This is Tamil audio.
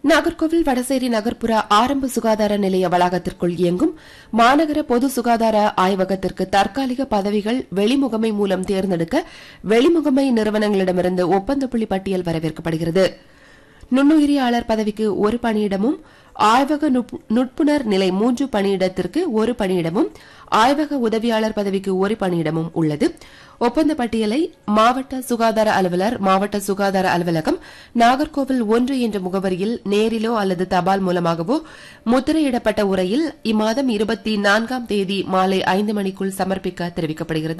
நாகர்கோவில் வடசேரி நகர்ப்புற ஆரம்ப சுகாதார நிலைய வளாகத்திற்குள் இயங்கும் மாநகர பொது சுகாதார ஆய்வகத்திற்கு தற்காலிக பதவிகள் வெளிமுகமை மூலம் தேர்ந்தெடுக்க வெளிமுகமை நிறுவனங்களிடமிருந்து ஒப்பந்த புள்ளி பட்டியல் வரவேற்கப்படுகிறது நுண்ணுயிரியாளர் பதவிக்கு ஒரு பணியிடமும் ஆய்வக நுட்- நுட்புணர் நிலை மூன்று பணியிடத்திற்கு ஒரு பணியிடமும் ஆய்வக உதவியாளர் பதவிக்கு ஒரு பணியிடமும் உள்ளது ஒப்பந்த பட்டியலை மாவட்ட சுகாதார அலுவலர் மாவட்ட சுகாதார அலுவலகம் நாகர்கோவில் ஒன்று என்ற முகவரியில் நேரிலோ அல்லது தபால் மூலமாகவோ முத்திரையிடப்பட்ட உரையில் இம்மாதம் இருபத்தி நான்காம் தேதி மாலை ஐந்து மணிக்குள் சமர்ப்பிக்க தெரிவிக்கப்படுகிறது